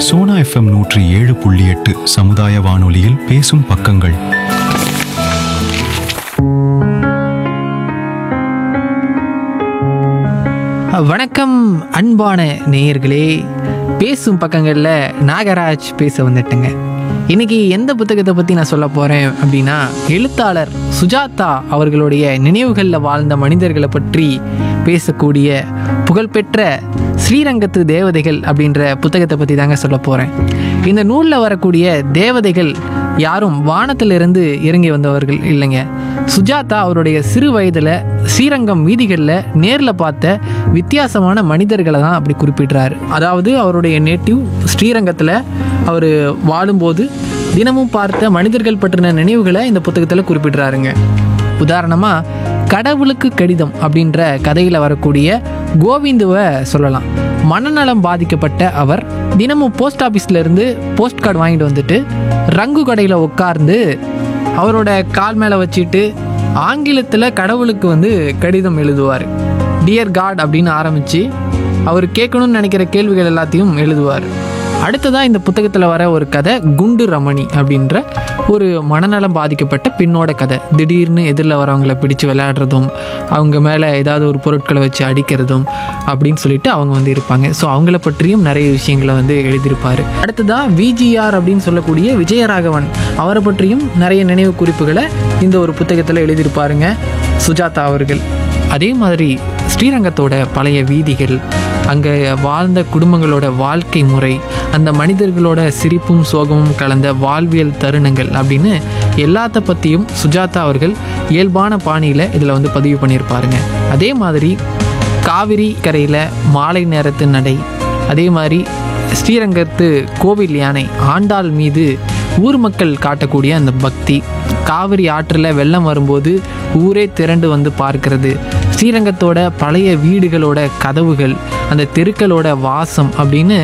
Sona FM நூற்றி ஏழு புள்ளி எட்டு சமுதாய வானொலியில் பேசும் பக்கங்கள் வணக்கம் அன்பான நேயர்களே பேசும் பக்கங்களில் நாகராஜ் பேச வந்துட்டேங்க இன்னைக்கு எந்த புத்தகத்தை பற்றி நான் சொல்ல போகிறேன் அப்படின்னா எழுத்தாளர் சுஜாதா அவர்களுடைய நினைவுகளில் வாழ்ந்த மனிதர்களை பற்றி பேசக்கூடிய புகழ்பெற்ற ஸ்ரீரங்கத்து தேவதைகள் அப்படின்ற புத்தகத்தை பற்றி தாங்க சொல்ல போகிறேன் இந்த நூலில் வரக்கூடிய தேவதைகள் யாரும் வானத்திலிருந்து இறங்கி வந்தவர்கள் இல்லைங்க சுஜாதா அவருடைய சிறு வயதில் ஸ்ரீரங்கம் வீதிகளில் நேரில் பார்த்த வித்தியாசமான மனிதர்களை தான் அப்படி குறிப்பிடுறாரு அதாவது அவருடைய நேட்டிவ் ஸ்ரீரங்கத்தில் அவர் வாழும்போது தினமும் பார்த்த மனிதர்கள் பற்றின நினைவுகளை இந்த புத்தகத்தில் குறிப்பிடுறாருங்க உதாரணமாக கடவுளுக்கு கடிதம் அப்படின்ற கதையில் வரக்கூடிய கோவிந்துவை சொல்லலாம் மனநலம் பாதிக்கப்பட்ட அவர் தினமும் போஸ்ட் ஆஃபீஸ்ல இருந்து போஸ்ட் கார்டு வாங்கிட்டு வந்துட்டு ரங்கு கடையில் உட்கார்ந்து அவரோட கால் மேலே வச்சுட்டு ஆங்கிலத்தில் கடவுளுக்கு வந்து கடிதம் எழுதுவார் டியர் காட் அப்படின்னு ஆரம்பித்து அவர் கேட்கணும்னு நினைக்கிற கேள்விகள் எல்லாத்தையும் எழுதுவார் அடுத்ததாக இந்த புத்தகத்தில் வர ஒரு கதை குண்டு ரமணி அப்படின்ற ஒரு மனநலம் பாதிக்கப்பட்ட பெண்ணோட கதை திடீர்னு எதிரில் வரவங்களை பிடிச்சு விளையாடுறதும் அவங்க மேலே ஏதாவது ஒரு பொருட்களை வச்சு அடிக்கிறதும் அப்படின்னு சொல்லிட்டு அவங்க வந்து இருப்பாங்க ஸோ அவங்கள பற்றியும் நிறைய விஷயங்களை வந்து எழுதியிருப்பார் அடுத்ததாக விஜிஆர் அப்படின்னு சொல்லக்கூடிய விஜயராகவன் அவரை பற்றியும் நிறைய நினைவு குறிப்புகளை இந்த ஒரு புத்தகத்தில் எழுதியிருப்பாருங்க சுஜாதா அவர்கள் அதே மாதிரி ஸ்ரீரங்கத்தோட பழைய வீதிகள் அங்கே வாழ்ந்த குடும்பங்களோட வாழ்க்கை முறை அந்த மனிதர்களோட சிரிப்பும் சோகமும் கலந்த வாழ்வியல் தருணங்கள் அப்படின்னு எல்லாத்த பற்றியும் சுஜாதா அவர்கள் இயல்பான பாணியில் இதில் வந்து பதிவு பண்ணியிருப்பாருங்க அதே மாதிரி காவிரி கரையில் மாலை நேரத்து நடை அதே மாதிரி ஸ்ரீரங்கத்து கோவில் யானை ஆண்டாள் மீது ஊர் மக்கள் காட்டக்கூடிய அந்த பக்தி காவிரி ஆற்றில் வெள்ளம் வரும்போது ஊரே திரண்டு வந்து பார்க்கிறது ஸ்ரீரங்கத்தோட பழைய வீடுகளோட கதவுகள் அந்த தெருக்களோட வாசம் அப்படின்னு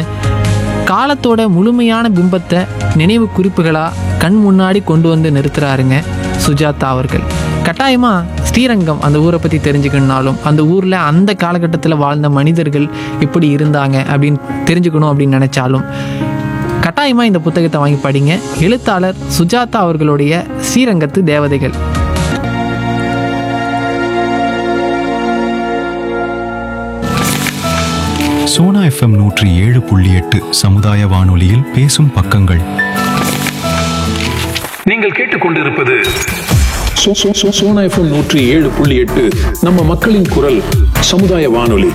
காலத்தோட முழுமையான பிம்பத்தை நினைவு குறிப்புகளாக கண் முன்னாடி கொண்டு வந்து நிறுத்துறாருங்க சுஜாதா அவர்கள் கட்டாயமாக ஸ்ரீரங்கம் அந்த ஊரை பற்றி தெரிஞ்சுக்கணுனாலும் அந்த ஊரில் அந்த காலகட்டத்தில் வாழ்ந்த மனிதர்கள் எப்படி இருந்தாங்க அப்படின்னு தெரிஞ்சுக்கணும் அப்படின்னு நினச்சாலும் கட்டாயமாக இந்த புத்தகத்தை வாங்கி படிங்க எழுத்தாளர் சுஜாதா அவர்களுடைய ஸ்ரீரங்கத்து தேவதைகள் சோனா எஃப்எம் நூற்றி ஏழு புள்ளி எட்டு சமுதாய வானொலியில் பேசும் பக்கங்கள் நீங்கள் கேட்டுக்கொண்டிருப்பது சோ- சோ- சோ- சோனா எஃப்எம் நூற்றி ஏழு புள்ளி எட்டு நம்ம மக்களின் குரல் சமுதாய வானொலி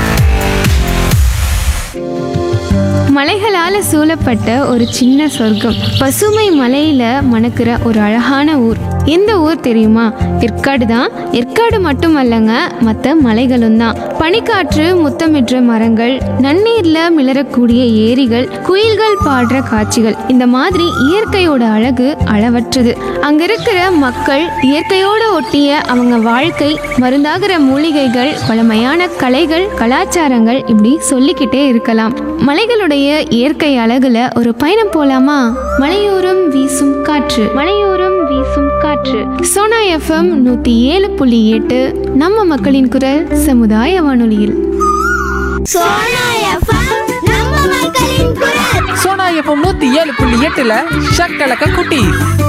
மலைகளால சூழப்பட்ட ஒரு சின்ன சொர்க்கம் பசுமை மலையில மணக்கிற ஒரு அழகான ஊர் எந்த ஊர் தெரியுமா ஏற்காடு தான் ஏற்காடு மட்டுமல்லங்க மற்ற மலைகளும் தான் பனிக்காற்று முத்தமிடுற மரங்கள் நன்னீர்ல மிளறக்கூடிய ஏரிகள் குயில்கள் பாடுற காட்சிகள் இந்த மாதிரி இயற்கையோட அழகு அளவற்றது அங்க இருக்கிற மக்கள் இயற்கையோட ஒட்டிய அவங்க வாழ்க்கை மருந்தாகிற மூலிகைகள் பழமையான கலைகள் கலாச்சாரங்கள் இப்படி சொல்லிக்கிட்டே இருக்கலாம் மலைகளுடைய இயற்கை அழகுல ஒரு பயணம் போலாமா மலையோரம் வீசும் காற்று மலையோரம் வீசும் காற்று சோனா எஃப்எம் நூத்தி ஏழு புள்ளி எட்டு நம்ம மக்களின் குரல் சமுதாய வானொலியில் சோனா எஃப்எம் நம்ம மக்களின் குரல் சோனா இப்போ நூற்றி ஏழு புள்ளி எட்டில் ஷக்கலக்க குட்டி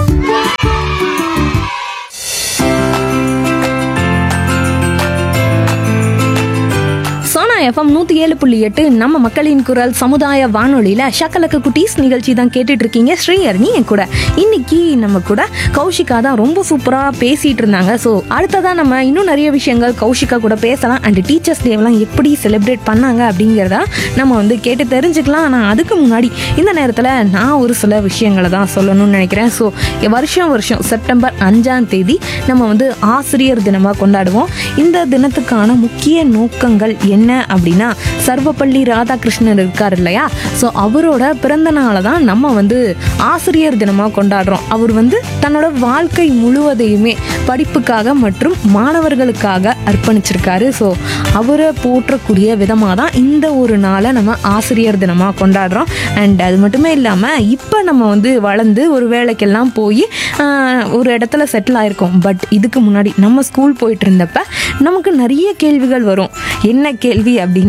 சோனா எஃப்எம் நூற்றி ஏழு புள்ளி எட்டு நம்ம மக்களின் குரல் சமுதாய வானொலியில் ஷக்கலக்கு குட்டீஸ் நிகழ்ச்சி தான் கேட்டுட்டு இருக்கீங்க ஸ்ரீஹரணி என் கூட இன்னைக்கு நம்ம கூட கௌஷிகா தான் ரொம்ப சூப்பராக பேசிட்டு இருந்தாங்க ஸோ அடுத்ததாக நம்ம இன்னும் நிறைய விஷயங்கள் கௌஷிகா கூட பேசலாம் அண்ட் டீச்சர்ஸ் டேவெல்லாம் எப்படி செலிப்ரேட் பண்ணாங்க அப்படிங்கிறத நம்ம வந்து கேட்டு தெரிஞ்சுக்கலாம் ஆனால் அதுக்கு முன்னாடி இந்த நேரத்தில் நான் ஒரு சில விஷயங்களை தான் சொல்லணும்னு நினைக்கிறேன் ஸோ வருஷம் வருஷம் செப்டம்பர் அஞ்சாம் தேதி நம்ம வந்து ஆசிரியர் தினமாக கொண்டாடுவோம் இந்த தினத்துக்கான முக்கிய நோக்கங்கள் என்ன அப்படின்னா சர்வப்பள்ளி ராதாகிருஷ்ணன் இருக்கார் இல்லையா ஸோ அவரோட பிறந்த நாளை தான் நம்ம வந்து ஆசிரியர் தினமாக கொண்டாடுறோம் அவர் வந்து தன்னோட வாழ்க்கை முழுவதையுமே படிப்புக்காக மற்றும் மாணவர்களுக்காக அர்ப்பணிச்சிருக்காரு ஸோ அவரை போற்றக்கூடிய விதமாக தான் இந்த ஒரு நாளை நம்ம ஆசிரியர் தினமாக கொண்டாடுறோம் அண்ட் அது மட்டுமே இல்லாமல் இப்போ நம்ம வந்து வளர்ந்து ஒரு வேலைக்கெல்லாம் போய் ஆஹ், ஒரு இடத்துல செட்டில் ஆயிருக்கோம் பட் இதுக்கு முன்னாடி நம்ம ஸ்கூல் போயிட்டு இருந்தப்ப நமக்கு நிறைய கேள்விகள் வரும் என்ன கேள்வி அப்படின்னா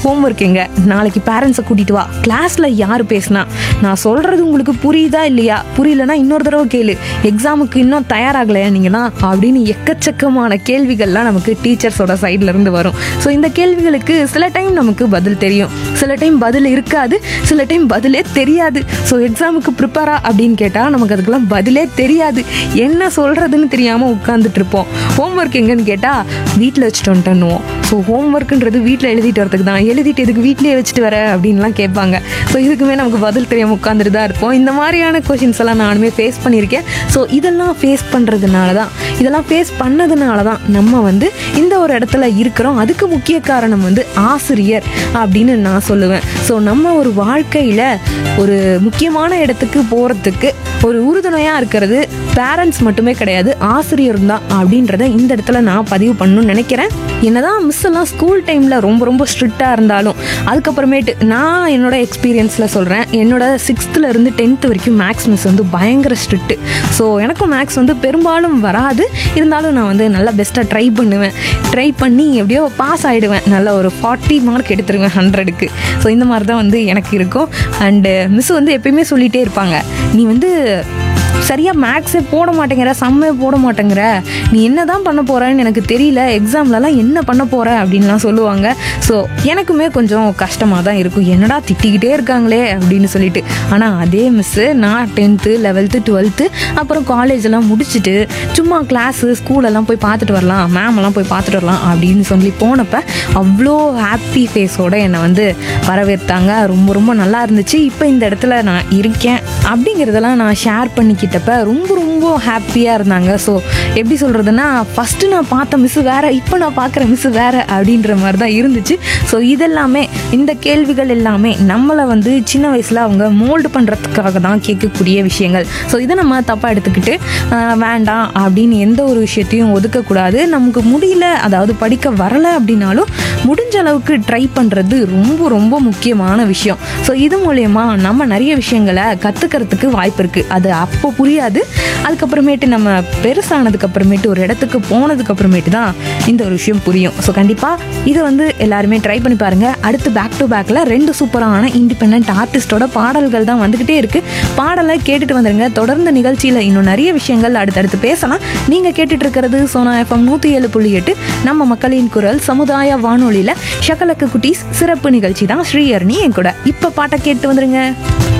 ஹோம்ஒர்க் எங்க நாளைக்கு பேரண்ட்ஸை கூட்டிட்டு வா கிளாஸ்ல யார் பேசுனா நான் சொல்றது உங்களுக்கு புரியுதா இல்லையா புரியலன்னா இன்னொரு தடவை கேளு எக்ஸாமுக்கு இன்னும் தயாராகலையா நீங்கன்னா அப்படின்னு எக்கச்சக்கமான கேள்விகள்லாம் நமக்கு டீச்சர்ஸோட சைட்ல இருந்து வரும் ஸோ இந்த கேள்விகளுக்கு சில டைம் நமக்கு பதில் தெரியும் சில டைம் பதில் இருக்காது சில டைம் பதிலே தெரியாது ஸோ எக்ஸாமுக்கு ப்ரிப்பேரா அப்படின்னு கேட்டால் நமக்கு அதுக்கெல்லாம் பதிலே தெரியாது என்ன சொல்றதுன்னு தெரியாம உட்காந்துட்டு இருப்போம் ஹோம்ஒர்க் எங்கன்னு கேட்டால் வீட்டில் வச்சுட்டு வந்துட்டோன்னுவோம் ஸோ ஹோம்ஒர்க்குன்றது வீட்டில் எழுதிட்டு வரதுக்கு தான் எழுதிட்டு இதுக்கு வீட்லயே வச்சுட்டு வர அப்படின்லாம் கேட்பாங்க ஸோ இதுக்குமே நமக்கு பதில் தெரியாமல் உட்காந்துட்டு தான் இருப்போம் இந்த மாதிரியான கொஷின்ஸ் எல்லாம் நானுமே ஃபேஸ் பண்ணியிருக்கேன் ஸோ இதெல்லாம் ஃபேஸ் பண்ணுறதுனால தான் இதெல்லாம் ஃபேஸ் பண்ணதுனால தான் நம்ம வந்து இந்த ஒரு இடத்துல இருக்கிறோம் அதுக்கு முக்கிய காரணம் வந்து ஆசிரியர் அப்படின்னு நான் சொல்லுவேன் ஸோ நம்ம ஒரு வாழ்க்கையில் ஒரு முக்கியமான இடத்துக்கு போகிறதுக்கு ஒரு உறுதுணையாக இருக்கிறது பேரண்ட்ஸ் மட்டுமே கிடையாது ஆசிரியர் தான் அப்படின்றத இந்த இடத்துல நான் பதிவு பண்ணணும்னு நினைக்கிறேன் என்னதான் மிஸ் எல்லாம் ஸ்கூல் டைமில் ரொம்ப ரொம்ப ஸ்ட்ரிக்டாக இருந்தாலும் அதுக்கப்புறமேட்டு நான் என்னோட எக்ஸ்பீரியன்ஸில் சொல்கிறேன் என்னோட சிக்ஸ்த்தில் இருந்து டென்த்து வரைக்கும் மேக்ஸ் மிஸ் வந்து பயங்கர ஸ்ட்ரிக்ட்டு ஸோ எனக்கும் மேக்ஸ் வந்து பெரும்பாலும் வராது இருந்தாலும் நான் வந்து நல்லா பெஸ்ட்டாக ட்ரை பண்ணுவேன் ட்ரை பண்ணி எப்படியோ பாஸ் ஆகிடுவேன் நல்ல ஒரு ஃபார்ட்டி மார்க் எடுத்துருவேன் ஹண்ட்ரடுக்கு ஸோ இந்த மாதிரி தான் வந்து எனக்கு இருக்கும் அண்டு மிஸ் வந்து எப்பயுமே சொல்லிகிட்டே இருப்பாங்க நீ வந்து சரியாக மேக்ஸே போட மாட்டேங்கிற சம்மே போட மாட்டேங்கிற நீ என்ன தான் பண்ண போகிறன்னு எனக்கு தெரியல எக்ஸாம்லலாம் என்ன பண்ண போகிற அப்படின்லாம் சொல்லுவாங்க ஸோ எனக்குமே கொஞ்சம் கஷ்டமாக தான் இருக்கும் என்னடா திட்டிக்கிட்டே இருக்காங்களே அப்படின்னு சொல்லிட்டு ஆனால் அதே மிஸ்ஸு நான் டென்த்து லெவல்த்து டுவெல்த்து அப்புறம் காலேஜ் எல்லாம் முடிச்சுட்டு சும்மா கிளாஸு ஸ்கூலெல்லாம் போய் பார்த்துட்டு வரலாம் மேம் எல்லாம் போய் பார்த்துட்டு வரலாம் அப்படின்னு சொல்லி போனப்ப அவ்வளோ ஹாப்பி ஃபேஸோட என்னை வந்து வரவேற்றாங்க ரொம்ப ரொம்ப நல்லா இருந்துச்சு இப்போ இந்த இடத்துல நான் இருக்கேன் அப்படிங்கிறதெல்லாம் நான் ஷேர் பண்ணிக்கிட்டப்ப ரொம்ப ரொம்ப ஹாப்பியாக இருந்தாங்க ஸோ எப்படி சொல்கிறதுனா ஃபஸ்ட்டு நான் பார்த்த மிஸ்ஸு வேற இப்போ நான் பார்க்குற மிஸ்ஸு வேற அப்படின்ற மாதிரி தான் இருந்துச்சு ஸோ இதெல்லாமே இந்த கேள்விகள் எல்லாமே நம்மளை வந்து சின்ன வயசில் அவங்க மோல்டு பண்ணுறதுக்காக தான் கேட்கக்கூடிய விஷயங்கள் ஸோ இதை நம்ம தப்பாக எடுத்துக்கிட்டு ஆஹ், வேண்டாம் அப்படின்னு எந்த ஒரு விஷயத்தையும் ஒதுக்கக்கூடாது நமக்கு முடியல அதாவது படிக்க வரல அப்படின்னாலும் முடிஞ்ச அளவுக்கு ட்ரை பண்ணுறது ரொம்ப ரொம்ப முக்கியமான விஷயம் ஸோ இது மூலயமா நம்ம நிறைய விஷயங்களை கற்றுக்கிறதுக்கு வாய்ப்பு இருக்குது அது அப்போ புரியாது அதுக்கப்புறமேட்டு நம்ம பெருசானதுக்கு அப்புறமேட்டு ஒரு இடத்துக்கு போனதுக்கு அப்புறமேட்டு தான் இந்த ஒரு விஷயம் புரியும் ஸோ கண்டிப்பாக இதை வந்து எல்லாருமே ட்ரை பண்ணி பாருங்க அடுத்து பேக் டு பேக்கில் ரெண்டு சூப்பரான இண்டிபெண்ட் ஆர்டிஸ்டோட பாடல்கள் தான் வந்துக்கிட்டே இருக்கு பாடலை கேட்டுட்டு வந்துருங்க தொடர்ந்து நிகழ்ச்சியில் இன்னும் நிறைய விஷயங்கள் அடுத்தடுத்து பேசலாம் நீங்கள் கேட்டுட்டு இருக்கிறது சோனா எஃப்எம் நூற்றி ஏழு புள்ளி எட்டு நம்ம மக்களின் குரல் சமுதாய வானொலியில் ஷக்கலக்கு குட்டீஸ் சிறப்பு நிகழ்ச்சி தான் ஸ்ரீஹரணி என் கூட இப்போ பாட்டை கேட்டு வந்துருங்க